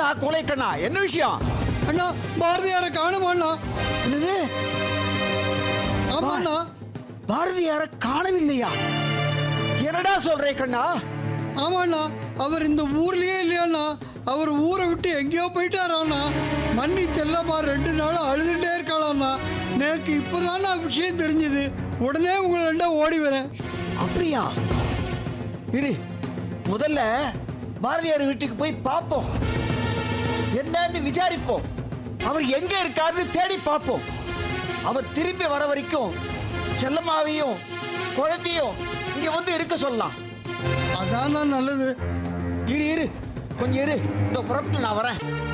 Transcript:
என்னடா கொலை கண்ணா என்ன விஷயம் அண்ணா பாரதியாரை காணுமாண்ணா என்னது ஆமாண்ணா பாரதியார காணவில்லையா என்னடா சொல்றே கண்ணா ஆமாண்ணா அவர் இந்த ஊர்லயே இல்லையாண்ணா அவர் ஊரை விட்டு எங்கேயோ போயிட்டாராண்ணா மன்னி செல்லம்மா ரெண்டு நாள் அழுதுகிட்டே இருக்காளாண்ணா எனக்கு இப்போதாண்ணா விஷயம் தெரிஞ்சது உடனே உங்கள்கிட்ட ஓடி வரேன் அப்படியா இரு முதல்ல பாரதியார் வீட்டுக்கு போய் பார்ப்போம் என்னன்னு விசாரிப்போம் அவர் எங்க இருக்காருன்னு தேடி பார்ப்போம் அவர் திரும்பி வர வரைக்கும் செல்லம்மாவையும் குழந்தையும் இங்க வந்து இருக்க சொல்லலாம் அதாண்ணா நல்லது இரு இரு கொஞ்சம் இரு இந்த புறப்பட்டு நான் வரேன்